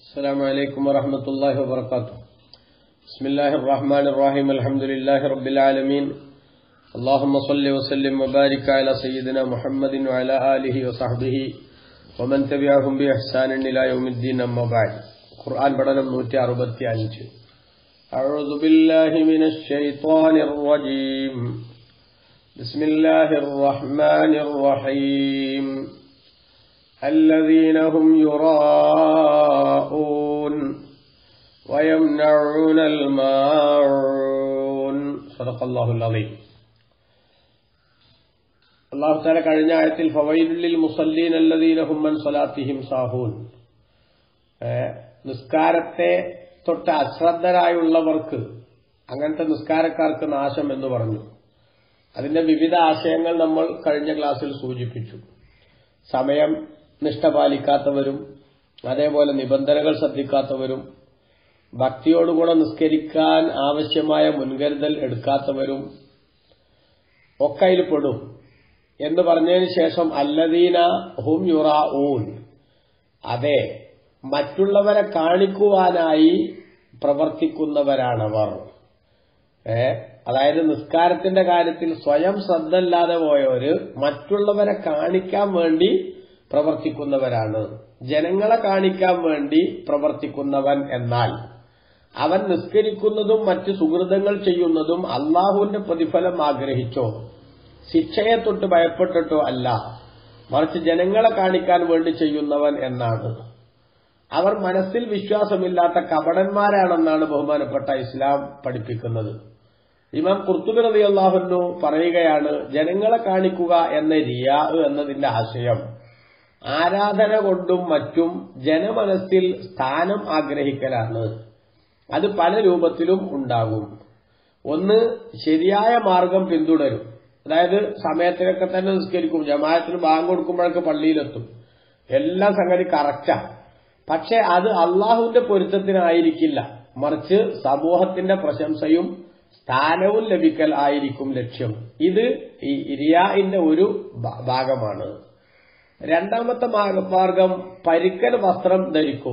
السلام عليكم ورحمة الله وبركاته بسم الله الرحمن الرحيم الحمد لله رب العالمين اللهم صل وسلم وبارك على سيدنا محمد وعلى آله وصحبه ومن تبعهم بإحسان إلى يوم الدين أما بعد قرآن بدنا نوتي أربتي أنت أعوذ بالله من الشيطان الرجيم بسم الله الرحمن الرحيم الذين هم يراءون ويمنعون الماعون صدق الله العظيم അള്ളാഹു താല കഴിഞ്ഞ ആയത്തിൽ ഫവൈലുള്ളിൽ മുസല്ലീൻ അല്ലദീനഹും മൻ സ്വലാത്തിഹിം സാഹൂൻ നിസ്കാരത്തെ തൊട്ട് അശ്രദ്ധരായുള്ളവർക്ക് അങ്ങനത്തെ നിസ്കാരക്കാർക്ക് നാശം എന്ന് പറഞ്ഞു അതിന്റെ വിവിധ ആശയങ്ങൾ നമ്മൾ കഴിഞ്ഞ ക്ലാസ്സിൽ സൂചിപ്പിച്ചു സമയം നിഷ്ഠ പാലിക്കാത്തവരും അതേപോലെ നിബന്ധനകൾ ശ്രദ്ധിക്കാത്തവരും ഭക്തിയോടുകൂടെ നിസ്കരിക്കാൻ ആവശ്യമായ മുൻകരുതൽ എടുക്കാത്തവരും ഒക്കെ അതിൽ പെടും എന്ന് പറഞ്ഞതിന് ശേഷം അല്ലദീന ഹും യുറാഊൻ അതെ മറ്റുള്ളവരെ കാണിക്കുവാനായി പ്രവർത്തിക്കുന്നവരാണവർ ഏ അതായത് നിസ്കാരത്തിന്റെ കാര്യത്തിൽ സ്വയം ശ്രദ്ധ ഇല്ലാതെ പോയവര് മറ്റുള്ളവരെ കാണിക്കാൻ വേണ്ടി പ്രവർത്തിക്കുന്നവരാണ് ജനങ്ങളെ കാണിക്കാൻ വേണ്ടി പ്രവർത്തിക്കുന്നവൻ എന്നാൽ അവൻ നിസ്കരിക്കുന്നതും മറ്റ് സുഹൃതങ്ങൾ ചെയ്യുന്നതും അള്ളാഹുവിന്റെ പ്രതിഫലം ആഗ്രഹിച്ചോ ശിക്ഷയെ തൊട്ട് ഭയപ്പെട്ടിട്ടോ അല്ല മറിച്ച് ജനങ്ങളെ കാണിക്കാൻ വേണ്ടി ചെയ്യുന്നവൻ എന്നാണ് അവർ മനസ്സിൽ വിശ്വാസമില്ലാത്ത കപടന്മാരാണെന്നാണ് ബഹുമാനപ്പെട്ട ഇസ്ലാം പഠിപ്പിക്കുന്നത് ഇമാം കുർത്തുബി റബി അള്ളാഹുന്നു പറയുകയാണ് ജനങ്ങളെ കാണിക്കുക എന്ന റിയാ എന്നതിന്റെ ആശയം ആരാധന കൊണ്ടും മറ്റും ജനമനസ്സിൽ സ്ഥാനം ആഗ്രഹിക്കലാണ് അത് പല രൂപത്തിലും ഉണ്ടാകും ഒന്ന് ശരിയായ മാർഗം പിന്തുടരും അതായത് സമയത്തിനൊക്കെ തന്നെ നിസ്കരിക്കും ജമാഅത്തിന് ബാങ്ക് കൊടുക്കുമ്പോഴൊക്കെ പള്ളിയിലെത്തും എല്ലാം സംഗതി കറക്റ്റാ പക്ഷെ അത് അള്ളാഹുവിന്റെ പൊരുത്തത്തിനായിരിക്കില്ല മറിച്ച് സമൂഹത്തിന്റെ പ്രശംസയും സ്ഥാനവും ലഭിക്കൽ ആയിരിക്കും ലക്ഷ്യം ഇത് ഈ ഇരിയാന്റെ ഒരു ഭാഗമാണ് രണ്ടാമത്തെ മാർഗം പരിക്കൽ വസ്ത്രം ധരിക്കും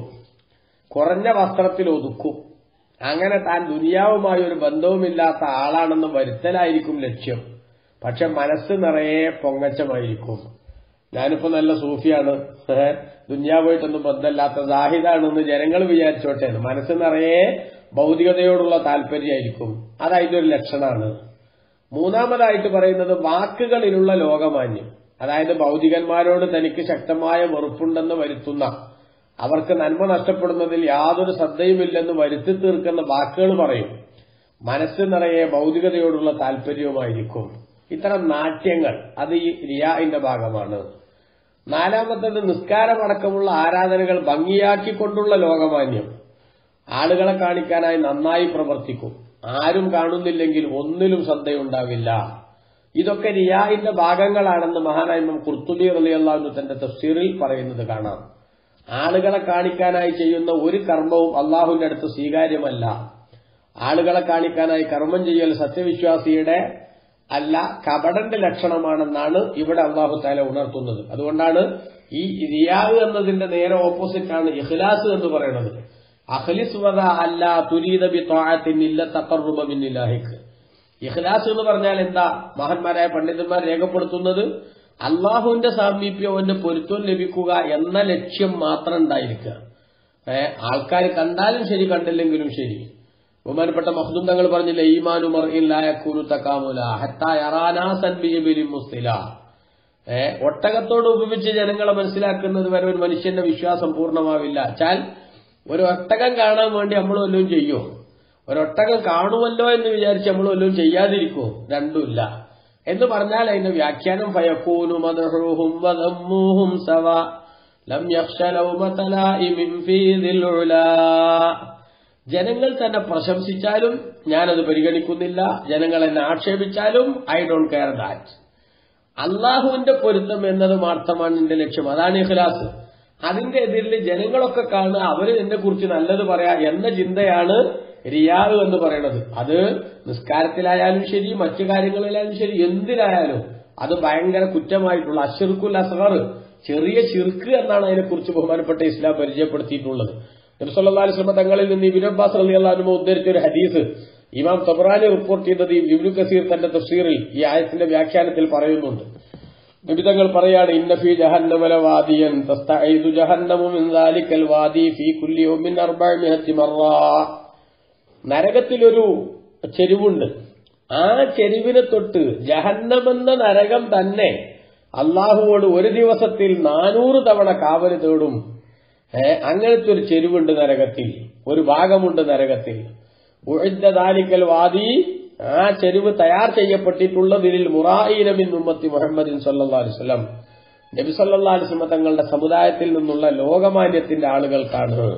കുറഞ്ഞ വസ്ത്രത്തിൽ ഒതുക്കും അങ്ങനെ താൻ ദുനിയാവുമായി ഒരു ബന്ധവുമില്ലാത്ത ആളാണെന്ന് വരുത്തലായിരിക്കും ലക്ഷ്യം പക്ഷെ മനസ്സ് നിറയെ പൊങ്ങച്ചമായിരിക്കും ഞാനിപ്പോ നല്ല സൂഫിയാണ് ദുന്യാവായിട്ടൊന്നും ബന്ധമില്ലാത്ത സാഹിദാണെന്ന് ജനങ്ങൾ വിചാരിച്ചോട്ടെ മനസ്സ് നിറയെ ഭൗതികതയോടുള്ള താല്പര്യമായിരിക്കും അതതിന്റെ ഒരു ലക്ഷണമാണ് മൂന്നാമതായിട്ട് പറയുന്നത് വാക്കുകളിലുള്ള ലോകമാന്യം അതായത് ഭൗതികന്മാരോട് തനിക്ക് ശക്തമായ വെറുപ്പുണ്ടെന്ന് വരുത്തുന്ന അവർക്ക് നന്മ നഷ്ടപ്പെടുന്നതിൽ യാതൊരു ശ്രദ്ധയുമില്ലെന്ന് വരുത്തി തീർക്കുന്ന വാക്കുകൾ പറയും മനസ്സ് നിറയെ ഭൗതികതയോടുള്ള താല്പര്യവുമായിരിക്കും ഇത്തരം നാട്യങ്ങൾ അത് ഈ റിയാന്റെ ഭാഗമാണ് നാലാമത്തത് നിസ്കാരമടക്കമുള്ള ആരാധനകൾ ഭംഗിയാക്കിക്കൊണ്ടുള്ള ലോകമാന്യം ആളുകളെ കാണിക്കാനായി നന്നായി പ്രവർത്തിക്കും ആരും കാണുന്നില്ലെങ്കിൽ ഒന്നിലും ശ്രദ്ധയുണ്ടാവില്ല ഇതൊക്കെ റിയാഹിന്റെ ഭാഗങ്ങളാണെന്ന് മഹാനായ്മം കുർത്തുബി റലിയല്ലാന്ന് തന്റെ തഫ്സീറിൽ പറയുന്നത് കാണാം ആളുകളെ കാണിക്കാനായി ചെയ്യുന്ന ഒരു കർമ്മവും അള്ളാഹുവിന്റെ അടുത്ത് സ്വീകാര്യമല്ല ആളുകളെ കാണിക്കാനായി കർമ്മം ചെയ്യൽ സത്യവിശ്വാസിയുടെ അല്ല കപടന്റെ ലക്ഷണമാണെന്നാണ് ഇവിടെ അള്ളാഹു താല ഉണർത്തുന്നത് അതുകൊണ്ടാണ് ഈ റിയാഹ് എന്നതിന്റെ നേരെ ഓപ്പോസിറ്റ് ആണ് ഇഖ്ലാസ് എന്ന് പറയുന്നത് അഖ്ലിസ് വത അല്ല തുരീദബി തോഴത്തിനില്ല തക്കറുബമിന്നില്ലാഹിക്ക് ഇഖ്ലാസ് എന്ന് പറഞ്ഞാൽ എന്താ മഹാന്മാരായ പണ്ഡിതന്മാർ രേഖപ്പെടുത്തുന്നത് അള്ളാഹുവിന്റെ സാമീപ്യം അവന്റെ പൊരുത്തം ലഭിക്കുക എന്ന ലക്ഷ്യം മാത്രം ഉണ്ടായിരിക്കുക ഏഹ് ആൾക്കാർ കണ്ടാലും ശരി കണ്ടില്ലെങ്കിലും ശരി ബഹുമാനപ്പെട്ട മഹ്ദൂം തങ്ങൾ പറഞ്ഞില്ല ഈമാനു മറിയില്ലായക്കൂലു തക്കാമുല ഹത്തായറാനാസൻബിമുസ്തില ഏഹ് ഒട്ടകത്തോട് ഉപയോഗിച്ച് ജനങ്ങളെ മനസ്സിലാക്കുന്നത് വരെ ഒരു മനുഷ്യന്റെ വിശ്വാസം പൂർണ്ണമാവില്ല ചാൽ ഒരു ഒട്ടകം കാണാൻ വേണ്ടി നമ്മൾ വല്ലതും ചെയ്യോ ഒരൊട്ടകം കാണുമല്ലോ എന്ന് വിചാരിച്ച് നമ്മൾ വല്ലതും ചെയ്യാതിരിക്കുമോ രണ്ടുമില്ല എന്ന് പറഞ്ഞാൽ അതിന്റെ വ്യാഖ്യാനം ഫയക്കൂനു മദഹുഹും വദമ്മുഹും സവ ലം യഖ്ശ ലൗമത ലായിമിൻ ഫീ ദിൽഉലാ ജനങ്ങൾ തന്നെ പ്രശംസിച്ചാലും ഞാനത് പരിഗണിക്കുന്നില്ല ജനങ്ങൾ എന്നെ ആക്ഷേപിച്ചാലും ഐ ഡോണ്ട് കെയർ ദാറ്റ് അള്ളാഹുവിന്റെ പൊരുത്തം എന്നത് മാത്രമാണ് എന്റെ ലക്ഷ്യം അതാണ് ഇഖ്ലാസ് അതിന്റെ എതിരിൽ ജനങ്ങളൊക്കെ കാണുക അവര് എന്നെ കുറിച്ച് നല്ലത് പറയാ എന്ന ചിന്തയാണ് റിയാവ് എന്ന് പറയുന്നത് അത് നിസ്കാരത്തിലായാലും ശരി മറ്റു കാര്യങ്ങളിലായാലും ശരി എന്തിലായാലും അത് ഭയങ്കര കുറ്റമായിട്ടുള്ള അഷിർക്കുൽ അസഹർ ചെറിയ ചിർക്ക് എന്നാണ് അതിനെക്കുറിച്ച് ബഹുമാനപ്പെട്ട ഇസ്ലാം പരിചയപ്പെടുത്തിയിട്ടുള്ളത് നബ്സല്ലാ അലിസ്ലമ തങ്ങളിൽ നിന്ന് ഇബിൻ അബ്ബാസ് അലി അള്ളഹാനുമ ഉദ്ധരിച്ച ഒരു ഹദീസ് ഇമാം തബ്രാനി റിപ്പോർട്ട് ചെയ്തത് ഇബ്നു കസീർ തന്റെ തഫ്സീറിൽ ഈ ആയത്തിന്റെ വ്യാഖ്യാനത്തിൽ പറയുന്നുണ്ട് നിബിതങ്ങൾ പറയാണ് ഇന്നഫി ജഹന്നമല വാദിയൻ തസ്തഈദു ജഹന്നമു മിൻ ദാലിക്കൽ വാദി ഫീ കുല്ലി യൗമിൻ അർബഅമിഹത്തി മറ നരകത്തിലൊരു ചെരുവുണ്ട് ആ ചെരുവിനെ തൊട്ട് ജഹന്നമെന്ന നരകം തന്നെ അള്ളാഹുവോട് ഒരു ദിവസത്തിൽ നാനൂറ് തവണ കാവല് തേടും ഏ അങ്ങനത്തെ ഒരു ചെരുവുണ്ട് നരകത്തിൽ ഒരു ഭാഗമുണ്ട് നരകത്തിൽ ഉഴുദ്ദ ദാലിക്കൽ വാദി ആ ചെരുവ് തയ്യാർ ചെയ്യപ്പെട്ടിട്ടുള്ളതിൽ മുറായിനമിൻ ഉമ്മത്തി മുഹമ്മദിൻ സല്ലാ അലിസ്ലം നബി സല്ലാ അലിസ്ലമ തങ്ങളുടെ സമുദായത്തിൽ നിന്നുള്ള ലോകമാന്യത്തിന്റെ ആളുകൾക്കാണ്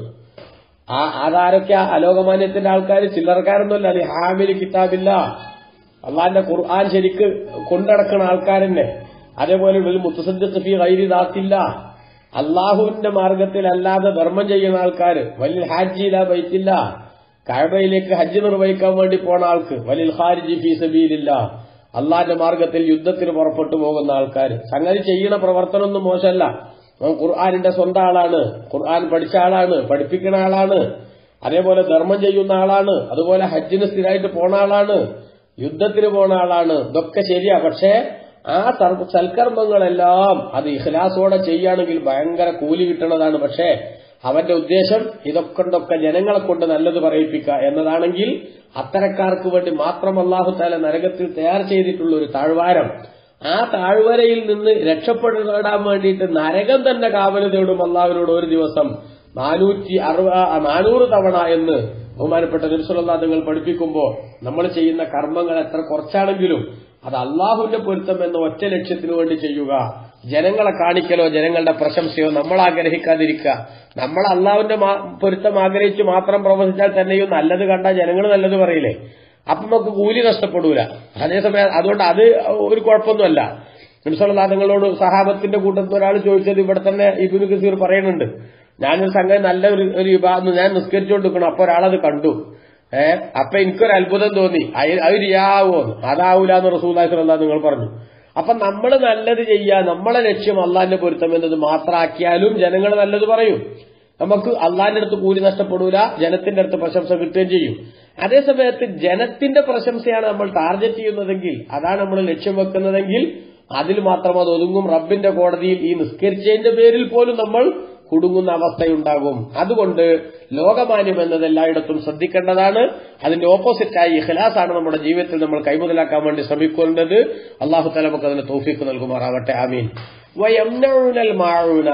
ആ അതാരൊക്കെ അലോകമാന്യത്തിന്റെ ആൾക്കാർ ചില്ലറക്കാരൊന്നുമല്ല അല്ലെ ഹാമില് കിതാബില്ല അള്ളാന്റെ ഖുർആൻ ശരിക്ക് കൊണ്ടടക്കുന്ന ആൾക്കാരെന്നെ അതേപോലെ വലിയ മുത്തസദ്ഫി കൈരി ദാത്തില്ല അള്ളാഹുവിന്റെ മാർഗത്തിലല്ലാതെ ധർമ്മം ചെയ്യുന്ന ആൾക്കാർ വലിയ ഹാജിയില ബൈത്തില്ല കഴബയിലേക്ക് ഹജ്ജ് നിർവഹിക്കാൻ വേണ്ടി പോണ ആൾക്ക് വലിൽ ഖാരിജി ഫീ സബീലില്ല അള്ളാന്റെ മാർഗത്തിൽ യുദ്ധത്തിന് പുറപ്പെട്ടു പോകുന്ന ആൾക്കാർ സംഗതി ചെയ്യണ പ്രവർത്തനമൊന്നും മോശമല്ല അവൻ ഖുർആാനിന്റെ സ്വന്തം ആളാണ് ഖുർആൻ പഠിച്ച ആളാണ് പഠിപ്പിക്കുന്ന ആളാണ് അതേപോലെ ധർമ്മം ചെയ്യുന്ന ആളാണ് അതുപോലെ ഹജ്ജിന് സ്ഥിരമായിട്ട് പോണ ആളാണ് യുദ്ധത്തിന് പോണ ആളാണ് ഇതൊക്കെ ശരിയാ പക്ഷേ ആ സൽക്കർമ്മങ്ങളെല്ലാം അത് ഇഖ്ലാസോടെ ചെയ്യുകയാണെങ്കിൽ ഭയങ്കര കൂലി കിട്ടണതാണ് പക്ഷേ അവന്റെ ഉദ്ദേശം ഇതൊക്കെ കൊണ്ടൊക്കെ ജനങ്ങളെ കൊണ്ട് നല്ലത് പറയിപ്പിക്കുക എന്നതാണെങ്കിൽ അത്തരക്കാർക്ക് വേണ്ടി മാത്രം അള്ളാഹു താല നരകത്തിൽ തയ്യാർ ചെയ്തിട്ടുള്ള ഒരു താഴ്വാരം ആ താഴ്വരയിൽ നിന്ന് രക്ഷപ്പെടാൻ വേണ്ടിയിട്ട് നരകം തന്നെ കാവല് തേടും അള്ളാഹുവിനോട് ഒരു ദിവസം നാനൂറ്റി അറുപ നാനൂറ് തവണ എന്ന് ബഹുമാനപ്പെട്ട നിർസുലല്ലാ നിങ്ങൾ പഠിപ്പിക്കുമ്പോൾ നമ്മൾ ചെയ്യുന്ന കർമ്മങ്ങൾ എത്ര കുറച്ചാണെങ്കിലും അത് അള്ളാഹുവിന്റെ പൊരുത്തം എന്ന ഒറ്റ ലക്ഷ്യത്തിനു വേണ്ടി ചെയ്യുക ജനങ്ങളെ കാണിക്കലോ ജനങ്ങളുടെ പ്രശംസയോ നമ്മൾ ആഗ്രഹിക്കാതിരിക്കുക നമ്മൾ അള്ളാഹുവിന്റെ പൊരുത്തം ആഗ്രഹിച്ച് മാത്രം പ്രവർത്തിച്ചാൽ തന്നെയും നല്ലത് കണ്ട ജനങ്ങൾ നല്ലത് പറയില്ലേ അപ്പൊ നമുക്ക് കൂലി നഷ്ടപ്പെടൂല അതേസമയം അതുകൊണ്ട് അത് ഒരു കുഴപ്പമൊന്നുമല്ല നിമിഷമുള്ള നിങ്ങളോട് സഹാബത്തിന്റെ കൂട്ടത്തിൽ ഒരാൾ ചോദിച്ചത് ഇവിടെ തന്നെ ഇബിനു കസീർ പറയുന്നുണ്ട് ഞാനൊരു സംഗതി നല്ല ഒരു ഒരു വിഭാഗം ഞാൻ നിസ്കരിച്ചുകൊണ്ടിരിക്കണം അപ്പൊ ഒരാളത് കണ്ടു ഏ അപ്പൊ എനിക്കൊരു അത്ഭുതം തോന്നി അത് റിയാവോ അതാവൂല എന്ന് റസൂലായി നിങ്ങൾ പറഞ്ഞു അപ്പൊ നമ്മൾ നല്ലത് ചെയ്യുക നമ്മളെ ലക്ഷ്യം അള്ളാന്റെ പൊരുത്തം എന്നത് മാത്രമാക്കിയാലും ജനങ്ങൾ നല്ലത് പറയും നമുക്ക് അള്ളാന്റെ അടുത്ത് കൂലി നഷ്ടപ്പെടൂല ജനത്തിന്റെ അടുത്ത് പ്രശംസ കിട്ടുകയും ചെയ്യും അതേസമയത്ത് ജനത്തിന്റെ പ്രശംസയാണ് നമ്മൾ ടാർഗറ്റ് ചെയ്യുന്നതെങ്കിൽ അതാണ് നമ്മൾ ലക്ഷ്യം വെക്കുന്നതെങ്കിൽ അതിൽ മാത്രം അത് ഒതുങ്ങും റബ്ബിന്റെ കോടതിയിൽ ഈ നിസ്കരിച്ചതിന്റെ പേരിൽ പോലും നമ്മൾ കുടുങ്ങുന്ന അവസ്ഥയുണ്ടാകും അതുകൊണ്ട് ലോകമാന്യം എന്നത് എല്ലായിടത്തും ശ്രദ്ധിക്കേണ്ടതാണ് അതിന്റെ ഓപ്പോസിറ്റായി ഇഖ്ലാസാണ് നമ്മുടെ ജീവിതത്തിൽ നമ്മൾ കൈമുതലാക്കാൻ വേണ്ടി ശ്രമിക്കേണ്ടത് അള്ളാഹു തല നമുക്ക് അതിന് തോഫിക്ക് നൽകുമാറാവട്ടെ ആമീൻ വയംനൽ മാഴൂന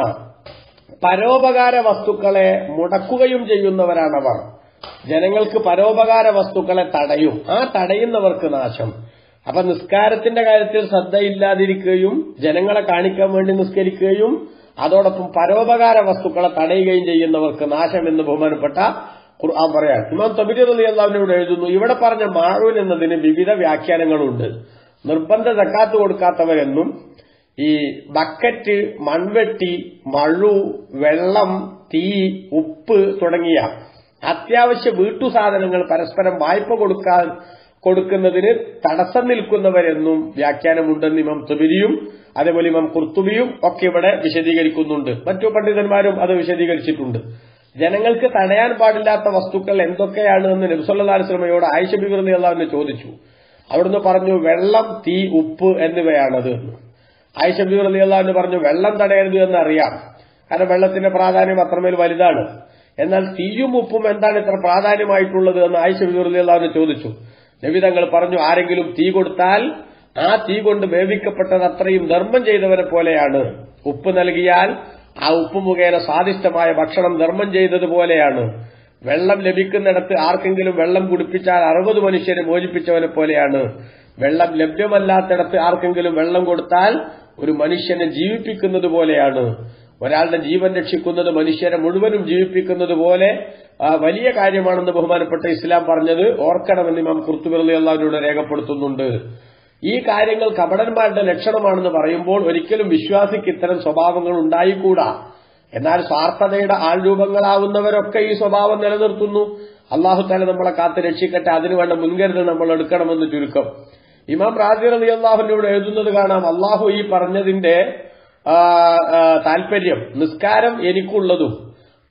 പരോപകാര വസ്തുക്കളെ മുടക്കുകയും ചെയ്യുന്നവരാണവർ ജനങ്ങൾക്ക് പരോപകാര വസ്തുക്കളെ തടയും ആ തടയുന്നവർക്ക് നാശം അപ്പൊ നിസ്കാരത്തിന്റെ കാര്യത്തിൽ ശ്രദ്ധയില്ലാതിരിക്കുകയും ജനങ്ങളെ കാണിക്കാൻ വേണ്ടി നിസ്കരിക്കുകയും അതോടൊപ്പം പരോപകാര വസ്തുക്കളെ തടയുകയും ചെയ്യുന്നവർക്ക് നാശം എന്ന് ബഹുമാനപ്പെട്ട ഖുർആൻ പറയാം ഇമാം തബിരി അലി അള്ളാഹുവിനോട് എഴുതുന്നു ഇവിടെ പറഞ്ഞ മാഴൂൻ എന്നതിന് വിവിധ വ്യാഖ്യാനങ്ങളുണ്ട് നിർബന്ധ ജക്കാത്ത് കൊടുക്കാത്തവരെന്നും ഈ ബക്കറ്റ് മൺവെട്ടി മഴു വെള്ളം തീ ഉപ്പ് തുടങ്ങിയ അത്യാവശ്യ വീട്ടുസാധനങ്ങൾ പരസ്പരം വായ്പ കൊടുക്കാൻ കൊടുക്കുന്നതിന് തടസ്സം നിൽക്കുന്നവരെന്നും വ്യാഖ്യാനമുണ്ടെന്ന് ഇമാം തുബിരിയും അതേപോലെ ഇമാം കുർത്തുബിയും ഒക്കെ ഇവിടെ വിശദീകരിക്കുന്നുണ്ട് മറ്റു പണ്ഡിതന്മാരും അത് വിശദീകരിച്ചിട്ടുണ്ട് ജനങ്ങൾക്ക് തടയാൻ പാടില്ലാത്ത വസ്തുക്കൾ എന്തൊക്കെയാണ് എന്ന് നബ്സല്ലാസ്ലമയോട് ആയിഷ ബിബിർന്നി അള്ളാഹുവിനെ ചോദിച്ചു അവിടുന്ന് പറഞ്ഞു വെള്ളം തീ ഉപ്പ് എന്നിവയാണത് ആയിഷ ബിബിർ അലി അള്ളാഹുവിന് പറഞ്ഞു വെള്ളം തടയരുത് എന്നറിയാം കാരണം വെള്ളത്തിന്റെ പ്രാധാന്യം അത്രമേൽ വലുതാണ് എന്നാൽ തീയും ഉപ്പും എന്താണ് ഇത്ര പ്രാധാന്യമായിട്ടുള്ളത് എന്ന് ആയിഷ ബിബിർ അലി അള്ളാഹുവിനെ ചോദിച്ചു നബി തങ്ങൾ പറഞ്ഞു ആരെങ്കിലും തീ കൊടുത്താൽ ആ തീ കൊണ്ട് വേവിക്കപ്പെട്ടത് അത്രയും ധർമ്മം ചെയ്തവരെ പോലെയാണ് ഉപ്പ് നൽകിയാൽ ആ ഉപ്പ് മുഖേന സ്വാദിഷ്ടമായ ഭക്ഷണം ധർമ്മം ചെയ്തതുപോലെയാണ് വെള്ളം ലഭിക്കുന്നിടത്ത് ആർക്കെങ്കിലും വെള്ളം കുടിപ്പിച്ചാൽ അറുപത് മനുഷ്യരെ മോചിപ്പിച്ചവനെ പോലെയാണ് വെള്ളം ലഭ്യമല്ലാത്തിടത്ത് ആർക്കെങ്കിലും വെള്ളം കൊടുത്താൽ ഒരു മനുഷ്യനെ ജീവിപ്പിക്കുന്നത് പോലെയാണ് ഒരാളുടെ ജീവൻ രക്ഷിക്കുന്നത് മനുഷ്യരെ മുഴുവനും ജീവിപ്പിക്കുന്നത് പോലെ വലിയ കാര്യമാണെന്ന് ബഹുമാനപ്പെട്ട ഇസ്ലാം പറഞ്ഞത് ഓർക്കണമെന്ന് ഇമാം കുർത്തുബിറലി അള്ളാഹിനോട് രേഖപ്പെടുത്തുന്നുണ്ട് ഈ കാര്യങ്ങൾ കപടന്മാരുടെ ലക്ഷണമാണെന്ന് പറയുമ്പോൾ ഒരിക്കലും വിശ്വാസിക്ക് ഇത്തരം സ്വഭാവങ്ങൾ ഉണ്ടായിക്കൂടാ എന്നാൽ സ്വാർത്ഥതയുടെ ആൾരൂപങ്ങളാവുന്നവരൊക്കെ ഈ സ്വഭാവം നിലനിർത്തുന്നു അള്ളാഹു താല നമ്മളെ കാത്ത് രക്ഷിക്കട്ടെ അതിനുവേണ്ട മുൻകരുതൽ നമ്മൾ എടുക്കണമെന്ന് ചുരുക്കം ഇമാം റാജി അലി അള്ളാഹുവിനോട് എഴുതുന്നത് കാണാം അള്ളാഹു ഈ പറഞ്ഞതിന്റെ താല്പര്യം നിസ്കാരം എനിക്കുള്ളതും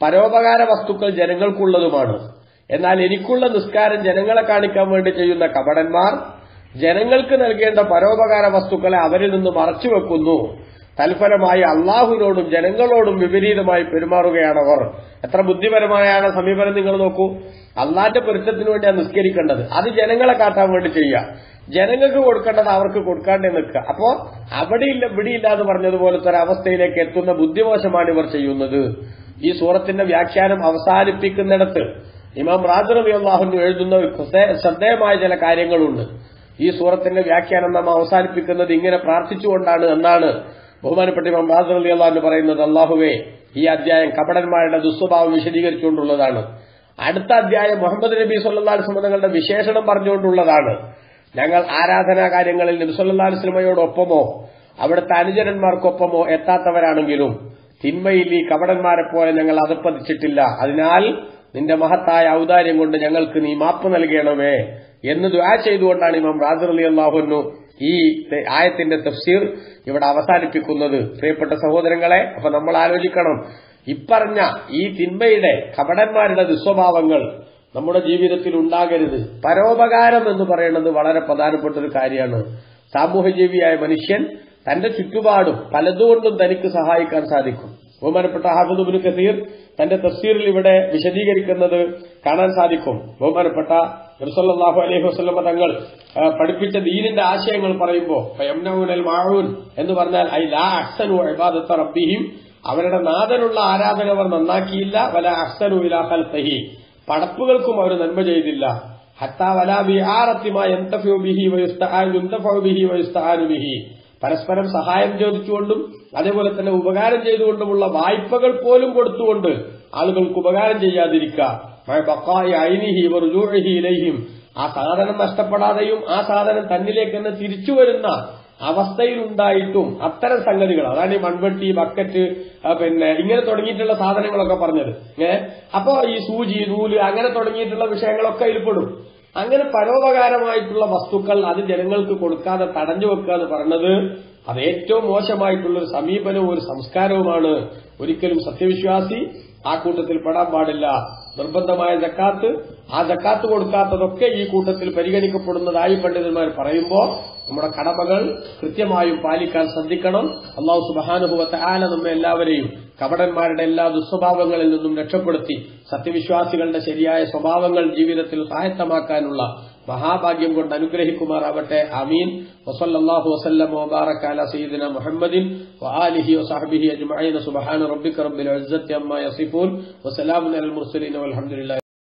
പരോപകാര വസ്തുക്കൾ ജനങ്ങൾക്കുള്ളതുമാണ് എന്നാൽ എനിക്കുള്ള നിസ്കാരം ജനങ്ങളെ കാണിക്കാൻ വേണ്ടി ചെയ്യുന്ന കപടന്മാർ ജനങ്ങൾക്ക് നൽകേണ്ട പരോപകാര വസ്തുക്കളെ അവരിൽ നിന്ന് മറച്ചുവെക്കുന്നു തൽഫലമായി അള്ളാഹുവിനോടും ജനങ്ങളോടും വിപരീതമായി പെരുമാറുകയാണവർ എത്ര ബുദ്ധിപരമായാണ് സമീപനം നിങ്ങൾ നോക്കൂ അള്ളാന്റെ പൊരുത്തത്തിന് വേണ്ടിയാണ് നിസ്കരിക്കേണ്ടത് അത് ജനങ്ങളെ കാട്ടാൻ വേണ്ടി ചെയ്യുക ജനങ്ങൾക്ക് കൊടുക്കേണ്ടത് അവർക്ക് കൊടുക്കാണ്ടേ നിൽക്കുക അപ്പോ അവിടെയില്ല ഇവിടെയില്ല എന്ന് പറഞ്ഞതുപോലത്തെ ഒരു അവസ്ഥയിലേക്ക് എത്തുന്ന ബുദ്ധിമോശമാണ് ഇവർ ചെയ്യുന്നത് ഈ സൂറത്തിന്റെ വ്യാഖ്യാനം അവസാനിപ്പിക്കുന്നിടത്ത് ഇമാം റാജ് റബി അള്ളാഹുന് എഴുതുന്ന ഒരു ശ്രദ്ധേ- ശ്രദ്ധേയമായ ചില കാര്യങ്ങളുണ്ട് ഈ സൂറത്തിന്റെ വ്യാഖ്യാനം നാം അവസാനിപ്പിക്കുന്നത് ഇങ്ങനെ പ്രാർത്ഥിച്ചുകൊണ്ടാണ് എന്നാണ് ബഹുമാനപ്പെട്ട ഇമാം റാജ് റബി അള്ളാഹുന് പറയുന്നത് അള്ളാഹുവേ ഈ അധ്യായം കപടന്മാരുടെ ദുസ്വഭാവം വിശദീകരിച്ചുകൊണ്ടുള്ളതാണ് അടുത്ത അധ്യായം മുഹമ്മദ് നബി സല്ലാ തങ്ങളുടെ വിശേഷണം പറഞ്ഞുകൊണ്ടുള്ളതാണ് ഞങ്ങൾ ആരാധനാ കാര്യങ്ങളിൽ നബി സല്ലാ വസ്ലമയോടൊപ്പമോ അവിടുത്തെ അനുചരന്മാർക്കൊപ്പമോ എത്താത്തവരാണെങ്കിലും തിന്മയിൽ ഈ കപടന്മാരെ പോലെ ഞങ്ങൾ അതപ്പതിച്ചിട്ടില്ല അതിനാൽ നിന്റെ മഹത്തായ ഔദാര്യം കൊണ്ട് ഞങ്ങൾക്ക് നീ മാപ്പ് നൽകണമേ എന്ന് ദ്വാ ചെയ്തുകൊണ്ടാണ് ഇമാം റാസർ അലി അള്ളാഹുനു ഈ തെ- ആയത്തിന്റെ തഫ്സീർ ഇവിടെ അവസാനിപ്പിക്കുന്നത് പ്രിയപ്പെട്ട സഹോദരങ്ങളെ അപ്പൊ നമ്മൾ ആലോചിക്കണം ഇപ്പറഞ്ഞ ഈ തിന്മയുടെ കപടന്മാരുടെ ദുസ്വഭാവങ്ങൾ നമ്മുടെ ജീവിതത്തിൽ ഉണ്ടാകരുത് പരോപകാരം എന്ന് പറയുന്നത് വളരെ പ്രധാനപ്പെട്ട ഒരു കാര്യമാണ് സാമൂഹ്യജീവിയായ മനുഷ്യൻ തന്റെ ചുറ്റുപാടും പലതുകൊണ്ടും തനിക്ക് സഹായിക്കാൻ സാധിക്കും ബഹുമാനപ്പെട്ട ഹാഫിദുബിന് കസീർ തന്റെ തഫ്സീറിൽ ഇവിടെ വിശദീകരിക്കുന്നത് കാണാൻ സാധിക്കും ബഹുമാനപ്പെട്ട നബ്സല്ലാഹു അലൈഹി വസ്ലമ തങ്ങൾ ആ, പഠിപ്പിച്ച ദീനിന്റെ ആശയങ്ങൾ പറയുമ്പോൾ ഫയംനഊനൽ മാഊൻ എന്ന് പറഞ്ഞാൽ ഐ ലാ അഹ്സനു ഇബാദത്ത റബ്ബിഹിം അവരുടെ നാഥനുള്ള ആരാധന അവർ നന്നാക്കിയില്ല വല അഹ്സനു ഇലാ ഖൽഖിഹി പടപ്പുകൾക്കും അവർ നന്മ ചെയ്തില്ല ഹത്താ വലാ ബിആറത്തിമാ യന്തഫഉ ബിഹി വയുസ്തആൻ യുന്തഫഉ ബിഹി വയുസ്തആനു ബിഹി പരസ്പരം സഹായം ചോദിച്ചുകൊണ്ടും അതേപോലെ തന്നെ ഉപകാരം ചെയ്തുകൊണ്ടുമുള്ള വായ്പകൾ പോലും കൊടുത്തുകൊണ്ട് ആളുകൾക്ക് ഉപകാരം ചെയ്യാതിരിക്കുക മഴ ബക്കായി ഐനിഹി റുജൂഹി ഇലൈഹിം ആ സാധനം നഷ്ടപ്പെടാതെയും ആ സാധനം തന്നിലേക്ക് തന്നെ തിരിച്ചു വരുന്ന അവസ്ഥയിലുണ്ടായിട്ടും അത്തരം സംഗതികൾ അതാണ് ഈ മൺവെട്ടി ബക്കറ്റ് ആ, പിന്നെ ഇങ്ങനെ തുടങ്ങിയിട്ടുള്ള സാധനങ്ങളൊക്കെ പറഞ്ഞത് ഏ അപ്പോ ഈ സൂചി നൂല് അങ്ങനെ തുടങ്ങിയിട്ടുള്ള വിഷയങ്ങളൊക്കെ ഇതിൽപ്പെടും അങ്ങനെ പരോപകാരമായിട്ടുള്ള വസ്തുക്കൾ അത് ജനങ്ങൾക്ക് കൊടുക്കാതെ തടഞ്ഞു വെക്കുക എന്ന് പറയുന്നത് അത് ഏറ്റവും മോശമായിട്ടുള്ള ഒരു സമീപനവും ഒരു സംസ്കാരവുമാണ് ഒരിക്കലും സത്യവിശ്വാസി ആ കൂട്ടത്തിൽ പെടാൻ പാടില്ല നിർബന്ധമായ ജക്കാത്ത് ആ ജക്കാത്ത് കൊടുക്കാത്തതൊക്കെ ഈ കൂട്ടത്തിൽ പരിഗണിക്കപ്പെടുന്നതായി പണ്ഡിതന്മാർ പറയുമ്പോൾ നമ്മുടെ കടമകൾ കൃത്യമായും പാലിക്കാൻ ശ്രദ്ധിക്കണം അള്ളാഹു സുബാനുഭവത്തെ ആല നമ്മെ എല്ലാവരെയും കപടന്മാരുടെ എല്ലാ ദുസ്വഭാവങ്ങളിൽ നിന്നും രക്ഷപ്പെടുത്തി സത്യവിശ്വാസികളുടെ ശരിയായ സ്വഭാവങ്ങൾ ജീവിതത്തിൽ സ്വായത്തമാക്കാനുള്ള മഹാഭാഗ്യം കൊണ്ട് അനുഗ്രഹിക്കുമാറാവട്ടെ അമീൻ വസല്ലാഹു വസല്ലം വബാറക അല സയ്യിദിന മുഹമ്മദിൻ വആലിഹി വസഹ്ബിഹി അജ്മഈൻ സുബ്ഹാന റബ്ബിക റബ്ബിൽ ഇസ്സത്തി അമ്മാ യസിഫൂൻ വസലാമുൻ അലൽ മുർസലീൻ വൽഹംദുലില്ലാഹി